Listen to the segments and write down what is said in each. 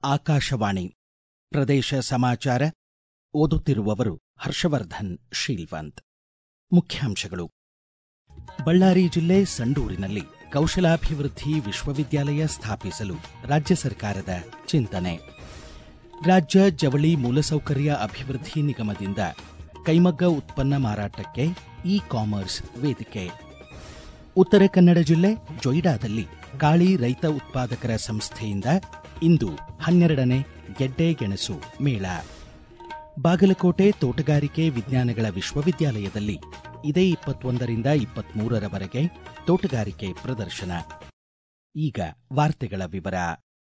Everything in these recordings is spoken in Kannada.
ಆಕಾಶವಾಣಿ ಪ್ರದೇಶ ಸಮಾಚಾರ ಓದುತ್ತಿರುವವರು ಹರ್ಷವರ್ಧನ್ ಶೀಲ್ವಂತ್ ಮುಖ್ಯಾಂಶಗಳು ಬಳ್ಳಾರಿ ಜಿಲ್ಲೆ ಸಂಡೂರಿನಲ್ಲಿ ಕೌಶಲಾಭಿವೃದ್ಧಿ ವಿಶ್ವವಿದ್ಯಾಲಯ ಸ್ಥಾಪಿಸಲು ರಾಜ್ಯ ಸರ್ಕಾರದ ಚಿಂತನೆ ರಾಜ್ಯ ಜವಳಿ ಮೂಲಸೌಕರ್ಯ ಅಭಿವೃದ್ಧಿ ನಿಗಮದಿಂದ ಕೈಮಗ್ಗ ಉತ್ಪನ್ನ ಮಾರಾಟಕ್ಕೆ ಇ ಕಾಮರ್ಸ್ ವೇದಿಕೆ ಉತ್ತರ ಕನ್ನಡ ಜಿಲ್ಲೆ ಜೊಯ್ಡಾದಲ್ಲಿ ಕಾಳಿ ರೈತ ಉತ್ಪಾದಕರ ಸಂಸ್ಥೆಯಿಂದ ಇಂದು ಹನ್ನೆರಡನೇ ಗೆಡ್ಡೆ ಗೆಣಸು ಮೇಳ ಬಾಗಲಕೋಟೆ ತೋಟಗಾರಿಕೆ ವಿಜ್ಞಾನಗಳ ವಿಶ್ವವಿದ್ಯಾಲಯದಲ್ಲಿ ಇದೇ ಇಪ್ಪತ್ತೊಂದರಿಂದ ಇಪ್ಪತ್ಮೂರರವರೆಗೆ ತೋಟಗಾರಿಕೆ ಪ್ರದರ್ಶನ ಈಗ ವಾರ್ತೆಗಳ ವಿವರ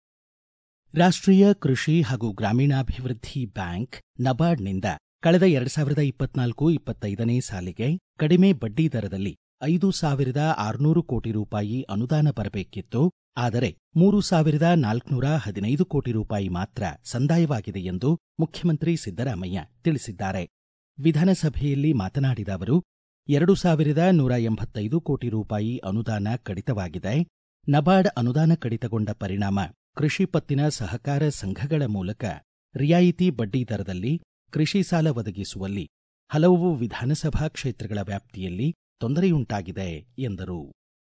ರಾಷ್ಟ್ರೀಯ ಕೃಷಿ ಹಾಗೂ ಗ್ರಾಮೀಣಾಭಿವೃದ್ಧಿ ಬ್ಯಾಂಕ್ ನಬಾರ್ಡ್ನಿಂದ ಕಳೆದ ಎರಡ್ ಸಾವಿರದ ಇಪ್ಪತ್ನಾಲ್ಕು ಇಪ್ಪತ್ತೈದನೇ ಸಾಲಿಗೆ ಕಡಿಮೆ ಬಡ್ಡಿ ದರದಲ್ಲಿ ಐದು ಸಾವಿರದ ಆರುನೂರು ಕೋಟಿ ರೂಪಾಯಿ ಅನುದಾನ ಬರಬೇಕಿತ್ತು ಆದರೆ ಮೂರು ಸಾವಿರದ ನಾಲ್ಕುನೂರ ಹದಿನೈದು ಕೋಟಿ ರೂಪಾಯಿ ಮಾತ್ರ ಸಂದಾಯವಾಗಿದೆ ಎಂದು ಮುಖ್ಯಮಂತ್ರಿ ಸಿದ್ದರಾಮಯ್ಯ ತಿಳಿಸಿದ್ದಾರೆ ವಿಧಾನಸಭೆಯಲ್ಲಿ ಮಾತನಾಡಿದ ಅವರು ಎರಡು ಸಾವಿರದ ನೂರ ಎಂಬತ್ತೈದು ಕೋಟಿ ರೂಪಾಯಿ ಅನುದಾನ ಕಡಿತವಾಗಿದೆ ನಬಾರ್ಡ್ ಅನುದಾನ ಕಡಿತಗೊಂಡ ಪರಿಣಾಮ ಕೃಷಿ ಪತ್ತಿನ ಸಹಕಾರ ಸಂಘಗಳ ಮೂಲಕ ರಿಯಾಯಿತಿ ಬಡ್ಡಿ ದರದಲ್ಲಿ ಕೃಷಿ ಸಾಲ ಒದಗಿಸುವಲ್ಲಿ ಹಲವು ವಿಧಾನಸಭಾ ಕ್ಷೇತ್ರಗಳ ವ್ಯಾಪ್ತಿಯಲ್ಲಿ ತೊಂದರೆಯುಂಟಾಗಿದೆ ಎಂದರು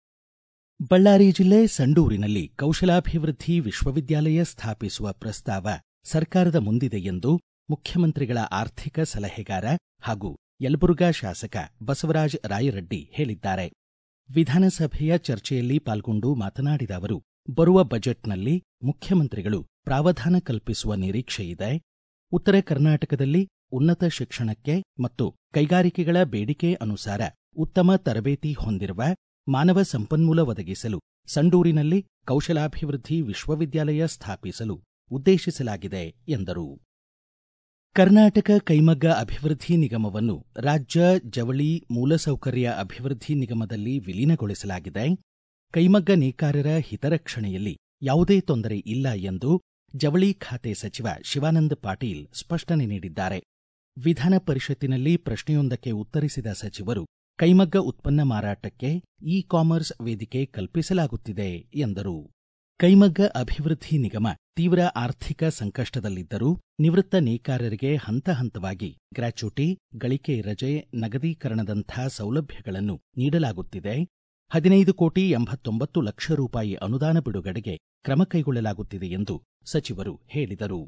ಬಳ್ಳಾರಿ ಜಿಲ್ಲೆ ಸಂಡೂರಿನಲ್ಲಿ ಕೌಶಲಾಭಿವೃದ್ಧಿ ವಿಶ್ವವಿದ್ಯಾಲಯ ಸ್ಥಾಪಿಸುವ ಪ್ರಸ್ತಾವ ಸರ್ಕಾರದ ಮುಂದಿದೆ ಎಂದು ಮುಖ್ಯಮಂತ್ರಿಗಳ ಆರ್ಥಿಕ ಸಲಹೆಗಾರ ಹಾಗೂ ಯಲಬುರ್ಗಾ ಶಾಸಕ ಬಸವರಾಜ ರಾಯರೆಡ್ಡಿ ಹೇಳಿದ್ದಾರೆ ವಿಧಾನಸಭೆಯ ಚರ್ಚೆಯಲ್ಲಿ ಪಾಲ್ಗೊಂಡು ಮಾತನಾಡಿದ ಅವರು ಬರುವ ಬಜೆಟ್ನಲ್ಲಿ ಮುಖ್ಯಮಂತ್ರಿಗಳು ಪ್ರಾವಧಾನ ಕಲ್ಪಿಸುವ ನಿರೀಕ್ಷೆಯಿದೆ ಉತ್ತರ ಕರ್ನಾಟಕದಲ್ಲಿ ಉನ್ನತ ಶಿಕ್ಷಣಕ್ಕೆ ಮತ್ತು ಕೈಗಾರಿಕೆಗಳ ಬೇಡಿಕೆ ಅನುಸಾರ ಉತ್ತಮ ತರಬೇತಿ ಹೊಂದಿರುವ ಮಾನವ ಸಂಪನ್ಮೂಲ ಒದಗಿಸಲು ಸಂಡೂರಿನಲ್ಲಿ ಕೌಶಲಾಭಿವೃದ್ಧಿ ವಿಶ್ವವಿದ್ಯಾಲಯ ಸ್ಥಾಪಿಸಲು ಉದ್ದೇಶಿಸಲಾಗಿದೆ ಎಂದರು ಕರ್ನಾಟಕ ಕೈಮಗ್ಗ ಅಭಿವೃದ್ಧಿ ನಿಗಮವನ್ನು ರಾಜ್ಯ ಜವಳಿ ಮೂಲಸೌಕರ್ಯ ಅಭಿವೃದ್ಧಿ ನಿಗಮದಲ್ಲಿ ವಿಲೀನಗೊಳಿಸಲಾಗಿದೆ ಕೈಮಗ್ಗ ನೇಕಾರರ ಹಿತರಕ್ಷಣೆಯಲ್ಲಿ ಯಾವುದೇ ತೊಂದರೆ ಇಲ್ಲ ಎಂದು ಜವಳಿ ಖಾತೆ ಸಚಿವ ಶಿವಾನಂದ ಪಾಟೀಲ್ ಸ್ಪಷ್ಟನೆ ನೀಡಿದ್ದಾರೆ ವಿಧಾನ ಪರಿಷತ್ತಿನಲ್ಲಿ ಪ್ರಶ್ನೆಯೊಂದಕ್ಕೆ ಉತ್ತರಿಸಿದ ಸಚಿವರು ಕೈಮಗ್ಗ ಉತ್ಪನ್ನ ಮಾರಾಟಕ್ಕೆ ಇ ಕಾಮರ್ಸ್ ವೇದಿಕೆ ಕಲ್ಪಿಸಲಾಗುತ್ತಿದೆ ಎಂದರು ಕೈಮಗ್ಗ ಅಭಿವೃದ್ಧಿ ನಿಗಮ ತೀವ್ರ ಆರ್ಥಿಕ ಸಂಕಷ್ಟದಲ್ಲಿದ್ದರೂ ನಿವೃತ್ತ ನೇಕಾರರಿಗೆ ಹಂತ ಹಂತವಾಗಿ ಗ್ರ್ಯಾಚ್ಯುಟಿ ಗಳಿಕೆ ರಜೆ ನಗದೀಕರಣದಂಥ ಸೌಲಭ್ಯಗಳನ್ನು ನೀಡಲಾಗುತ್ತಿದೆ ಹದಿನೈದು ಕೋಟಿ ಎಂಬತ್ತೊಂಬತ್ತು ಲಕ್ಷ ರೂಪಾಯಿ ಅನುದಾನ ಬಿಡುಗಡೆಗೆ ಕ್ರಮ ಕೈಗೊಳ್ಳಲಾಗುತ್ತಿದೆ ಎಂದು ಸಚಿವರು ಹೇಳಿದರು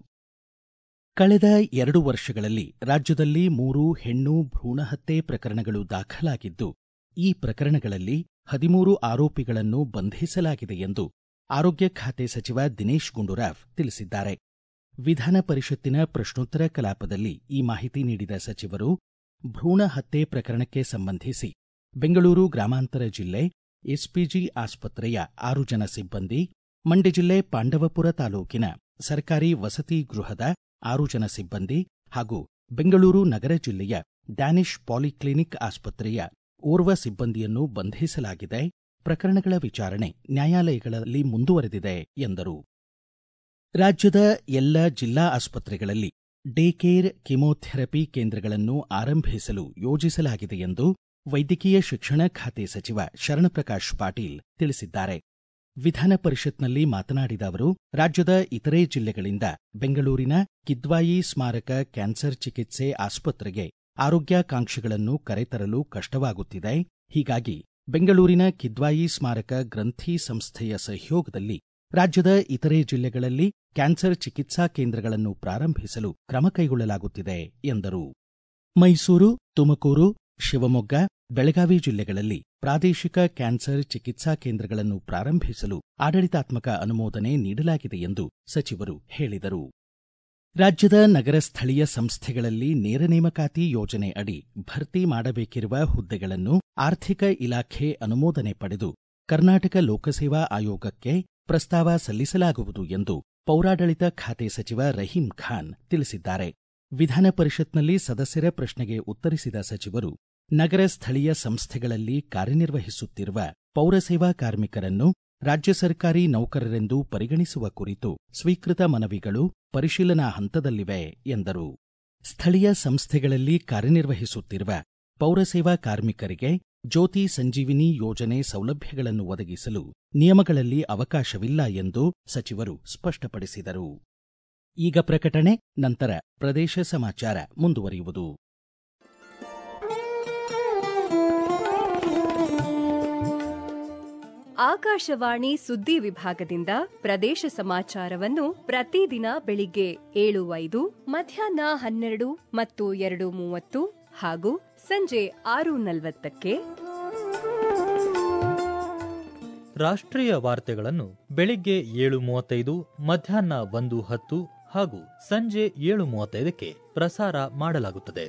ಕಳೆದ ಎರಡು ವರ್ಷಗಳಲ್ಲಿ ರಾಜ್ಯದಲ್ಲಿ ಮೂರು ಹೆಣ್ಣು ಭ್ರೂಣಹತ್ಯೆ ಪ್ರಕರಣಗಳು ದಾಖಲಾಗಿದ್ದು ಈ ಪ್ರಕರಣಗಳಲ್ಲಿ ಹದಿಮೂರು ಆರೋಪಿಗಳನ್ನು ಬಂಧಿಸಲಾಗಿದೆ ಎಂದು ಆರೋಗ್ಯ ಖಾತೆ ಸಚಿವ ದಿನೇಶ್ ಗುಂಡೂರಾವ್ ತಿಳಿಸಿದ್ದಾರೆ ವಿಧಾನ ಪರಿಷತ್ತಿನ ಪ್ರಶ್ನೋತ್ತರ ಕಲಾಪದಲ್ಲಿ ಈ ಮಾಹಿತಿ ನೀಡಿದ ಸಚಿವರು ಭ್ರೂಣ ಹತ್ಯೆ ಪ್ರಕರಣಕ್ಕೆ ಸಂಬಂಧಿಸಿ ಬೆಂಗಳೂರು ಗ್ರಾಮಾಂತರ ಜಿಲ್ಲೆ ಎಸ್ಪಿಜಿ ಆಸ್ಪತ್ರೆಯ ಆರು ಜನ ಸಿಬ್ಬಂದಿ ಮಂಡ್ಯ ಜಿಲ್ಲೆ ಪಾಂಡವಪುರ ತಾಲೂಕಿನ ಸರ್ಕಾರಿ ವಸತಿ ಗೃಹದ ಆರು ಜನ ಸಿಬ್ಬಂದಿ ಹಾಗೂ ಬೆಂಗಳೂರು ನಗರ ಜಿಲ್ಲೆಯ ಡ್ಯಾನಿಶ್ ಪಾಲಿಕ್ಲಿನಿಕ್ ಆಸ್ಪತ್ರೆಯ ಓರ್ವ ಸಿಬ್ಬಂದಿಯನ್ನು ಬಂಧಿಸಲಾಗಿದೆ ಪ್ರಕರಣಗಳ ವಿಚಾರಣೆ ನ್ಯಾಯಾಲಯಗಳಲ್ಲಿ ಮುಂದುವರೆದಿದೆ ಎಂದರು ರಾಜ್ಯದ ಎಲ್ಲ ಜಿಲ್ಲಾ ಆಸ್ಪತ್ರೆಗಳಲ್ಲಿ ಡೇ ಕೇರ್ ಕಿಮೋಥೆರಪಿ ಕೇಂದ್ರಗಳನ್ನು ಆರಂಭಿಸಲು ಯೋಜಿಸಲಾಗಿದೆ ಎಂದು ವೈದ್ಯಕೀಯ ಶಿಕ್ಷಣ ಖಾತೆ ಸಚಿವ ಶರಣಪ್ರಕಾಶ್ ಪಾಟೀಲ್ ತಿಳಿಸಿದ್ದಾರೆ ವಿಧಾನ ಪರಿಷತ್ನಲ್ಲಿ ಮಾತನಾಡಿದ ಅವರು ರಾಜ್ಯದ ಇತರೆ ಜಿಲ್ಲೆಗಳಿಂದ ಬೆಂಗಳೂರಿನ ಕಿದ್ವಾಯಿ ಸ್ಮಾರಕ ಕ್ಯಾನ್ಸರ್ ಚಿಕಿತ್ಸೆ ಆಸ್ಪತ್ರೆಗೆ ಆರೋಗ್ಯಾಕಾಂಕ್ಷಿಗಳನ್ನು ಕರೆತರಲು ಕಷ್ಟವಾಗುತ್ತಿದೆ ಹೀಗಾಗಿ ಬೆಂಗಳೂರಿನ ಕಿದ್ವಾಯಿ ಸ್ಮಾರಕ ಗ್ರಂಥಿ ಸಂಸ್ಥೆಯ ಸಹಯೋಗದಲ್ಲಿ ರಾಜ್ಯದ ಇತರೆ ಜಿಲ್ಲೆಗಳಲ್ಲಿ ಕ್ಯಾನ್ಸರ್ ಚಿಕಿತ್ಸಾ ಕೇಂದ್ರಗಳನ್ನು ಪ್ರಾರಂಭಿಸಲು ಕ್ರಮ ಕೈಗೊಳ್ಳಲಾಗುತ್ತಿದೆ ಎಂದರು ಮೈಸೂರು ತುಮಕೂರು ಶಿವಮೊಗ್ಗ ಬೆಳಗಾವಿ ಜಿಲ್ಲೆಗಳಲ್ಲಿ ಪ್ರಾದೇಶಿಕ ಕ್ಯಾನ್ಸರ್ ಚಿಕಿತ್ಸಾ ಕೇಂದ್ರಗಳನ್ನು ಪ್ರಾರಂಭಿಸಲು ಆಡಳಿತಾತ್ಮಕ ಅನುಮೋದನೆ ನೀಡಲಾಗಿದೆ ಎಂದು ಸಚಿವರು ಹೇಳಿದರು ರಾಜ್ಯದ ನಗರ ಸ್ಥಳೀಯ ಸಂಸ್ಥೆಗಳಲ್ಲಿ ನೇರ ನೇಮಕಾತಿ ಯೋಜನೆ ಅಡಿ ಭರ್ತಿ ಮಾಡಬೇಕಿರುವ ಹುದ್ದೆಗಳನ್ನು ಆರ್ಥಿಕ ಇಲಾಖೆ ಅನುಮೋದನೆ ಪಡೆದು ಕರ್ನಾಟಕ ಲೋಕಸೇವಾ ಆಯೋಗಕ್ಕೆ ಪ್ರಸ್ತಾವ ಸಲ್ಲಿಸಲಾಗುವುದು ಎಂದು ಪೌರಾಡಳಿತ ಖಾತೆ ಸಚಿವ ರಹೀಂ ಖಾನ್ ತಿಳಿಸಿದ್ದಾರೆ ವಿಧಾನ ಪರಿಷತ್ನಲ್ಲಿ ಸದಸ್ಯರ ಪ್ರಶ್ನೆಗೆ ಉತ್ತರಿಸಿದ ಸಚಿವರು ನಗರ ಸ್ಥಳೀಯ ಸಂಸ್ಥೆಗಳಲ್ಲಿ ಕಾರ್ಯನಿರ್ವಹಿಸುತ್ತಿರುವ ಪೌರಸೇವಾ ಕಾರ್ಮಿಕರನ್ನು ರಾಜ್ಯ ಸರ್ಕಾರಿ ನೌಕರರೆಂದು ಪರಿಗಣಿಸುವ ಕುರಿತು ಸ್ವೀಕೃತ ಮನವಿಗಳು ಪರಿಶೀಲನಾ ಹಂತದಲ್ಲಿವೆ ಎಂದರು ಸ್ಥಳೀಯ ಸಂಸ್ಥೆಗಳಲ್ಲಿ ಕಾರ್ಯನಿರ್ವಹಿಸುತ್ತಿರುವ ಪೌರಸೇವಾ ಕಾರ್ಮಿಕರಿಗೆ ಜ್ಯೋತಿ ಸಂಜೀವಿನಿ ಯೋಜನೆ ಸೌಲಭ್ಯಗಳನ್ನು ಒದಗಿಸಲು ನಿಯಮಗಳಲ್ಲಿ ಅವಕಾಶವಿಲ್ಲ ಎಂದು ಸಚಿವರು ಸ್ಪಷ್ಟಪಡಿಸಿದರು ಈಗ ಪ್ರಕಟಣೆ ನಂತರ ಪ್ರದೇಶ ಸಮಾಚಾರ ಮುಂದುವರಿಯುವುದು ಆಕಾಶವಾಣಿ ಸುದ್ದಿ ವಿಭಾಗದಿಂದ ಪ್ರದೇಶ ಸಮಾಚಾರವನ್ನು ಪ್ರತಿದಿನ ಬೆಳಿಗ್ಗೆ ಏಳು ಐದು ಮಧ್ಯಾಹ್ನ ಹನ್ನೆರಡು ಮತ್ತು ಎರಡು ಮೂವತ್ತು ಹಾಗೂ ಸಂಜೆ ಆರು ನಲವತ್ತಕ್ಕೆ ರಾಷ್ಟ್ರೀಯ ವಾರ್ತೆಗಳನ್ನು ಬೆಳಿಗ್ಗೆ ಏಳು ಮೂವತ್ತೈದು ಮಧ್ಯಾಹ್ನ ಒಂದು ಹತ್ತು ಹಾಗೂ ಸಂಜೆ ಏಳು ಮೂವತ್ತೈದಕ್ಕೆ ಪ್ರಸಾರ ಮಾಡಲಾಗುತ್ತದೆ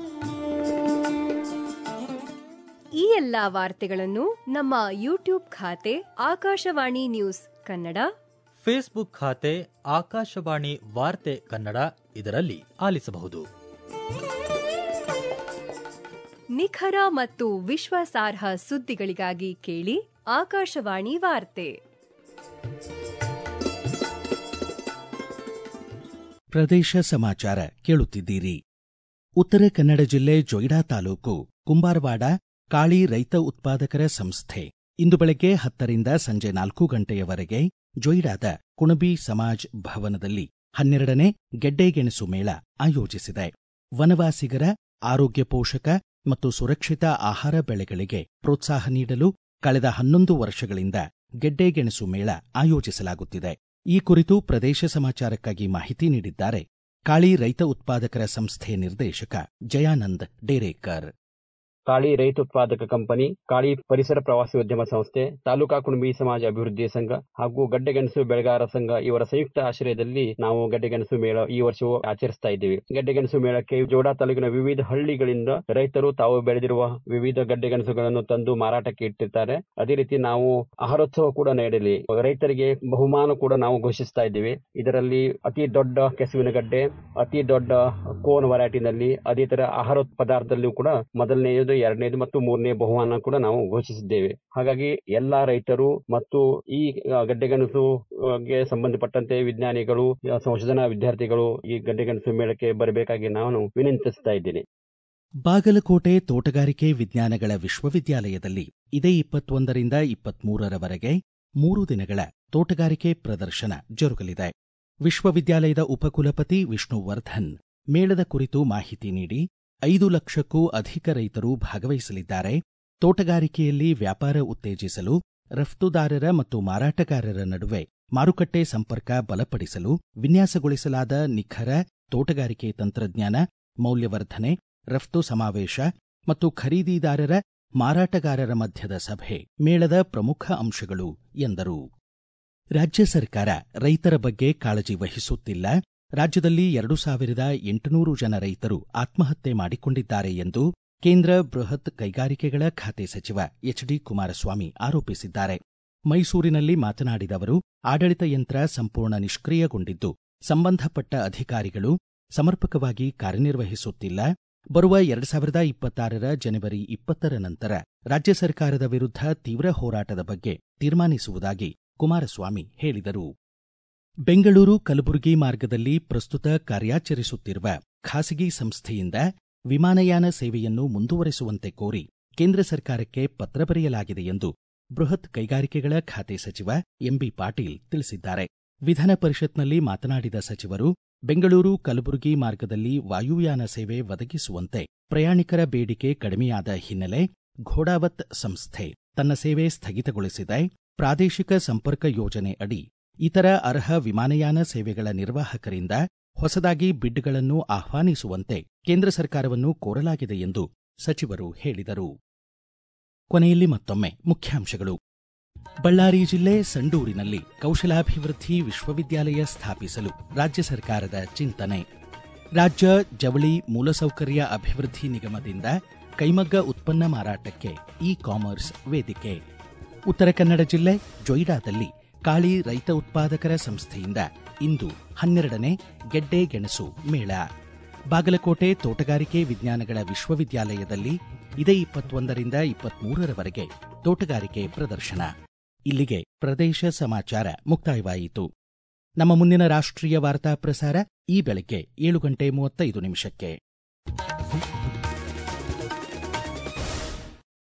ಈ ಎಲ್ಲಾ ವಾರ್ತೆಗಳನ್ನು ನಮ್ಮ ಯೂಟ್ಯೂಬ್ ಖಾತೆ ಆಕಾಶವಾಣಿ ನ್ಯೂಸ್ ಕನ್ನಡ ಫೇಸ್ಬುಕ್ ಖಾತೆ ಆಕಾಶವಾಣಿ ವಾರ್ತೆ ಕನ್ನಡ ಇದರಲ್ಲಿ ಆಲಿಸಬಹುದು ನಿಖರ ಮತ್ತು ವಿಶ್ವಾಸಾರ್ಹ ಸುದ್ದಿಗಳಿಗಾಗಿ ಕೇಳಿ ಆಕಾಶವಾಣಿ ವಾರ್ತೆ ಪ್ರದೇಶ ಸಮಾಚಾರ ಕೇಳುತ್ತಿದ್ದೀರಿ ಉತ್ತರ ಕನ್ನಡ ಜಿಲ್ಲೆ ಜೊಯ್ಡಾ ತಾಲೂಕು ಕುಂಬಾರವಾಡ ಕಾಳಿ ರೈತ ಉತ್ಪಾದಕರ ಸಂಸ್ಥೆ ಇಂದು ಬೆಳಗ್ಗೆ ಹತ್ತರಿಂದ ಸಂಜೆ ನಾಲ್ಕು ಗಂಟೆಯವರೆಗೆ ಜೊಯ್ಡಾದ ಕುಣಬಿ ಸಮಾಜ್ ಭವನದಲ್ಲಿ ಹನ್ನೆರಡನೇ ಗೆಡ್ಡೆಗೆಣಸು ಮೇಳ ಆಯೋಜಿಸಿದೆ ವನವಾಸಿಗರ ಆರೋಗ್ಯ ಪೋಷಕ ಮತ್ತು ಸುರಕ್ಷಿತ ಆಹಾರ ಬೆಳೆಗಳಿಗೆ ಪ್ರೋತ್ಸಾಹ ನೀಡಲು ಕಳೆದ ಹನ್ನೊಂದು ವರ್ಷಗಳಿಂದ ಗೆಡ್ಡೆಗೆಣಸು ಮೇಳ ಆಯೋಜಿಸಲಾಗುತ್ತಿದೆ ಈ ಕುರಿತು ಪ್ರದೇಶ ಸಮಾಚಾರಕ್ಕಾಗಿ ಮಾಹಿತಿ ನೀಡಿದ್ದಾರೆ ಕಾಳಿ ರೈತ ಉತ್ಪಾದಕರ ಸಂಸ್ಥೆ ನಿರ್ದೇಶಕ ಜಯಾನಂದ್ ಡೇರೇಕರ್ ಕಾಳಿ ರೈತ ಉತ್ಪಾದಕ ಕಂಪನಿ ಕಾಳಿ ಪರಿಸರ ಪ್ರವಾಸಿ ಉದ್ಯಮ ಸಂಸ್ಥೆ ತಾಲೂಕಾ ಕುಣಬಿ ಸಮಾಜ ಅಭಿವೃದ್ಧಿ ಸಂಘ ಹಾಗೂ ಗಡ್ಡೆಗೆಣಸು ಬೆಳೆಗಾರ ಸಂಘ ಇವರ ಸಂಯುಕ್ತ ಆಶ್ರಯದಲ್ಲಿ ನಾವು ಗಡ್ಡೆಗೆಣಸು ಮೇಳ ಈ ವರ್ಷವೂ ಆಚರಿಸ್ತಾ ಇದ್ದೀವಿ ಗಡ್ಡೆಗೆಣಸು ಮೇಳಕ್ಕೆ ಜೋಡಾ ತಾಲೂಕಿನ ವಿವಿಧ ಹಳ್ಳಿಗಳಿಂದ ರೈತರು ತಾವು ಬೆಳೆದಿರುವ ವಿವಿಧ ಗಡ್ಡೆಗೆಣಸುಗಳನ್ನು ತಂದು ಮಾರಾಟಕ್ಕೆ ಇಟ್ಟಿರ್ತಾರೆ ಅದೇ ರೀತಿ ನಾವು ಆಹಾರೋತ್ಸವ ಕೂಡ ನೀಡಲಿ ರೈತರಿಗೆ ಬಹುಮಾನ ಕೂಡ ನಾವು ಘೋಷಿಸ್ತಾ ಇದ್ದೀವಿ ಇದರಲ್ಲಿ ಅತಿ ದೊಡ್ಡ ಕೆಸುವಿನ ಗಡ್ಡೆ ಅತಿ ದೊಡ್ಡ ಕೋನ್ ವೆರೈಟಿನಲ್ಲಿ ಅದೇ ತರ ಆಹಾರ ಪದಾರ್ಥದಲ್ಲೂ ಕೂಡ ಮೊದಲನೆಯದು ಎರಡನೇದು ಮತ್ತು ಮೂರನೇ ಬಹುಮಾನ ಕೂಡ ನಾವು ಘೋಷಿಸಿದ್ದೇವೆ ಹಾಗಾಗಿ ಎಲ್ಲಾ ರೈತರು ಮತ್ತು ಈ ಗಡ್ಡೆಗೆಣಸುಗೆ ಸಂಬಂಧಪಟ್ಟಂತೆ ವಿಜ್ಞಾನಿಗಳು ಸಂಶೋಧನಾ ವಿದ್ಯಾರ್ಥಿಗಳು ಈ ಗಡ್ಡೆಗೆಣಸು ಮೇಳಕ್ಕೆ ಬರಬೇಕಾಗಿ ನಾನು ವಿನಂತಿಸ್ತಾ ಇದ್ದೀನಿ ಬಾಗಲಕೋಟೆ ತೋಟಗಾರಿಕೆ ವಿಜ್ಞಾನಗಳ ವಿಶ್ವವಿದ್ಯಾಲಯದಲ್ಲಿ ಇದೇ ಇಪ್ಪತ್ತೊಂದರಿಂದ ಇಪ್ಪತ್ಮೂರರವರೆಗೆ ಮೂರು ದಿನಗಳ ತೋಟಗಾರಿಕೆ ಪ್ರದರ್ಶನ ಜರುಗಲಿದೆ ವಿಶ್ವವಿದ್ಯಾಲಯದ ಉಪಕುಲಪತಿ ವಿಷ್ಣುವರ್ಧನ್ ಮೇಳದ ಕುರಿತು ಮಾಹಿತಿ ನೀಡಿ ಐದು ಲಕ್ಷಕ್ಕೂ ಅಧಿಕ ರೈತರು ಭಾಗವಹಿಸಲಿದ್ದಾರೆ ತೋಟಗಾರಿಕೆಯಲ್ಲಿ ವ್ಯಾಪಾರ ಉತ್ತೇಜಿಸಲು ರಫ್ತುದಾರರ ಮತ್ತು ಮಾರಾಟಗಾರರ ನಡುವೆ ಮಾರುಕಟ್ಟೆ ಸಂಪರ್ಕ ಬಲಪಡಿಸಲು ವಿನ್ಯಾಸಗೊಳಿಸಲಾದ ನಿಖರ ತೋಟಗಾರಿಕೆ ತಂತ್ರಜ್ಞಾನ ಮೌಲ್ಯವರ್ಧನೆ ರಫ್ತು ಸಮಾವೇಶ ಮತ್ತು ಖರೀದಿದಾರರ ಮಾರಾಟಗಾರರ ಮಧ್ಯದ ಸಭೆ ಮೇಳದ ಪ್ರಮುಖ ಅಂಶಗಳು ಎಂದರು ರಾಜ್ಯ ಸರ್ಕಾರ ರೈತರ ಬಗ್ಗೆ ಕಾಳಜಿ ವಹಿಸುತ್ತಿಲ್ಲ ರಾಜ್ಯದಲ್ಲಿ ಎರಡು ಸಾವಿರದ ಎಂಟುನೂರು ಜನ ರೈತರು ಆತ್ಮಹತ್ಯೆ ಮಾಡಿಕೊಂಡಿದ್ದಾರೆ ಎಂದು ಕೇಂದ್ರ ಬೃಹತ್ ಕೈಗಾರಿಕೆಗಳ ಖಾತೆ ಸಚಿವ ಎಚ್ ಡಿ ಕುಮಾರಸ್ವಾಮಿ ಆರೋಪಿಸಿದ್ದಾರೆ ಮೈಸೂರಿನಲ್ಲಿ ಮಾತನಾಡಿದ ಅವರು ಆಡಳಿತ ಯಂತ್ರ ಸಂಪೂರ್ಣ ನಿಷ್ಕ್ರಿಯಗೊಂಡಿದ್ದು ಸಂಬಂಧಪಟ್ಟ ಅಧಿಕಾರಿಗಳು ಸಮರ್ಪಕವಾಗಿ ಕಾರ್ಯನಿರ್ವಹಿಸುತ್ತಿಲ್ಲ ಬರುವ ಎರಡು ಸಾವಿರದ ಇಪ್ಪತ್ತಾರರ ಜನವರಿ ಇಪ್ಪತ್ತರ ನಂತರ ರಾಜ್ಯ ಸರ್ಕಾರದ ವಿರುದ್ಧ ತೀವ್ರ ಹೋರಾಟದ ಬಗ್ಗೆ ತೀರ್ಮಾನಿಸುವುದಾಗಿ ಕುಮಾರಸ್ವಾಮಿ ಹೇಳಿದರು ಬೆಂಗಳೂರು ಕಲಬುರಗಿ ಮಾರ್ಗದಲ್ಲಿ ಪ್ರಸ್ತುತ ಕಾರ್ಯಾಚರಿಸುತ್ತಿರುವ ಖಾಸಗಿ ಸಂಸ್ಥೆಯಿಂದ ವಿಮಾನಯಾನ ಸೇವೆಯನ್ನು ಮುಂದುವರೆಸುವಂತೆ ಕೋರಿ ಕೇಂದ್ರ ಸರ್ಕಾರಕ್ಕೆ ಪತ್ರ ಬರೆಯಲಾಗಿದೆ ಎಂದು ಬೃಹತ್ ಕೈಗಾರಿಕೆಗಳ ಖಾತೆ ಸಚಿವ ಎಂಬಿ ಪಾಟೀಲ್ ತಿಳಿಸಿದ್ದಾರೆ ವಿಧಾನ ಪರಿಷತ್ನಲ್ಲಿ ಮಾತನಾಡಿದ ಸಚಿವರು ಬೆಂಗಳೂರು ಕಲಬುರಗಿ ಮಾರ್ಗದಲ್ಲಿ ವಾಯುಯಾನ ಸೇವೆ ಒದಗಿಸುವಂತೆ ಪ್ರಯಾಣಿಕರ ಬೇಡಿಕೆ ಕಡಿಮೆಯಾದ ಹಿನ್ನೆಲೆ ಘೋಡಾವತ್ ಸಂಸ್ಥೆ ತನ್ನ ಸೇವೆ ಸ್ಥಗಿತಗೊಳಿಸಿದೆ ಪ್ರಾದೇಶಿಕ ಸಂಪರ್ಕ ಯೋಜನೆ ಅಡಿ ಇತರ ಅರ್ಹ ವಿಮಾನಯಾನ ಸೇವೆಗಳ ನಿರ್ವಾಹಕರಿಂದ ಹೊಸದಾಗಿ ಬಿಡ್ಗಳನ್ನು ಆಹ್ವಾನಿಸುವಂತೆ ಕೇಂದ್ರ ಸರ್ಕಾರವನ್ನು ಕೋರಲಾಗಿದೆ ಎಂದು ಸಚಿವರು ಹೇಳಿದರು ಕೊನೆಯಲ್ಲಿ ಮತ್ತೊಮ್ಮೆ ಮುಖ್ಯಾಂಶಗಳು ಬಳ್ಳಾರಿ ಜಿಲ್ಲೆ ಸಂಡೂರಿನಲ್ಲಿ ಕೌಶಲಾಭಿವೃದ್ಧಿ ವಿಶ್ವವಿದ್ಯಾಲಯ ಸ್ಥಾಪಿಸಲು ರಾಜ್ಯ ಸರ್ಕಾರದ ಚಿಂತನೆ ರಾಜ್ಯ ಜವಳಿ ಮೂಲಸೌಕರ್ಯ ಅಭಿವೃದ್ಧಿ ನಿಗಮದಿಂದ ಕೈಮಗ್ಗ ಉತ್ಪನ್ನ ಮಾರಾಟಕ್ಕೆ ಇ ಕಾಮರ್ಸ್ ವೇದಿಕೆ ಉತ್ತರ ಕನ್ನಡ ಜಿಲ್ಲೆ ಜೊಯ್ಡಾದಲ್ಲಿ ಕಾಳಿ ರೈತ ಉತ್ಪಾದಕರ ಸಂಸ್ಥೆಯಿಂದ ಇಂದು ಹನ್ನೆರಡನೇ ಗೆಡ್ಡೆ ಗೆಣಸು ಮೇಳ ಬಾಗಲಕೋಟೆ ತೋಟಗಾರಿಕೆ ವಿಜ್ಞಾನಗಳ ವಿಶ್ವವಿದ್ಯಾಲಯದಲ್ಲಿ ಇದೇ ಇಪ್ಪತ್ತೊಂದರಿಂದ ಇಪ್ಪತ್ಮೂರರವರೆಗೆ ತೋಟಗಾರಿಕೆ ಪ್ರದರ್ಶನ ಇಲ್ಲಿಗೆ ಪ್ರದೇಶ ಸಮಾಚಾರ ಮುಕ್ತಾಯವಾಯಿತು ನಮ್ಮ ಮುಂದಿನ ರಾಷ್ಟ್ರೀಯ ವಾರ್ತಾ ಪ್ರಸಾರ ಈ ಬೆಳಗ್ಗೆ ಏಳು ಗಂಟೆ ಮೂವತ್ತೈದು ನಿಮಿಷಕ್ಕೆ